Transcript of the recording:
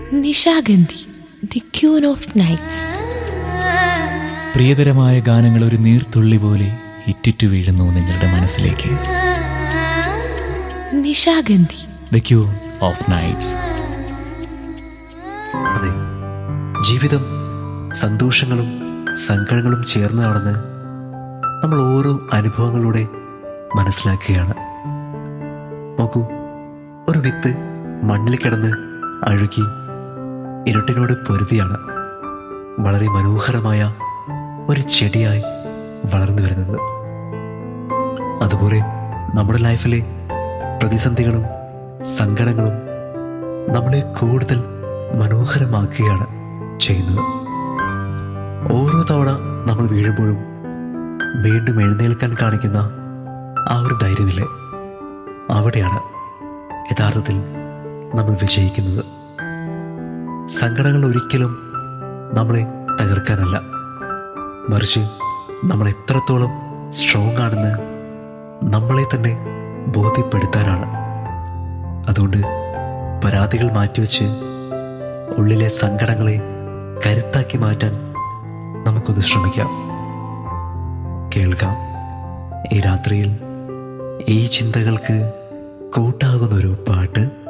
Nishagandhi the queen of nights പ്രിയതരമായ ഗാനങ്ങൾ ഒരു നീർത്തുള്ളി പോലെ ഇറ്റിറ്റു വീഴുന്നു നിങ്ങളുടെ മനസ്സിലേക്ക് Nishagandhi the queen of nights അതെ ജീവിതം സന്തോഷങ്ങളും സങ്കടങ്ങളും ചേർന്നതാണെന്ന് നമ്മൾ ഓരോ അനുഭവങ്ങളിലൂടെ മനസ്സിലാക്കുകയാണ് നോക്കൂ ഒരു വിത്ത് മണ്ണിൽ കിടന്ന് അഴുകി ഇരുട്ടിനോട് പൊരുതിയാണ് വളരെ മനോഹരമായ ഒരു ചെടിയായി വളർന്നു വരുന്നത് അതുപോലെ നമ്മുടെ ലൈഫിലെ പ്രതിസന്ധികളും സങ്കടങ്ങളും നമ്മളെ കൂടുതൽ മനോഹരമാക്കുകയാണ് ചെയ്യുന്നത് ഓരോ തവണ നമ്മൾ വീഴുമ്പോഴും വീണ്ടും എഴുന്നേൽക്കാൻ കാണിക്കുന്ന ആ ഒരു ധൈര്യമില്ലേ അവിടെയാണ് യഥാർത്ഥത്തിൽ നമ്മൾ വിജയിക്കുന്നത് സങ്കടങ്ങൾ ഒരിക്കലും നമ്മളെ തകർക്കാനല്ല മറിച്ച് നമ്മൾ എത്രത്തോളം സ്ട്രോങ് ആണെന്ന് നമ്മളെ തന്നെ ബോധ്യപ്പെടുത്താനാണ് അതുകൊണ്ട് പരാതികൾ മാറ്റിവെച്ച് ഉള്ളിലെ സങ്കടങ്ങളെ കരുത്താക്കി മാറ്റാൻ നമുക്കൊന്ന് ശ്രമിക്കാം കേൾക്കാം ഈ രാത്രിയിൽ ഈ ചിന്തകൾക്ക് കൂട്ടാകുന്നൊരു പാട്ട്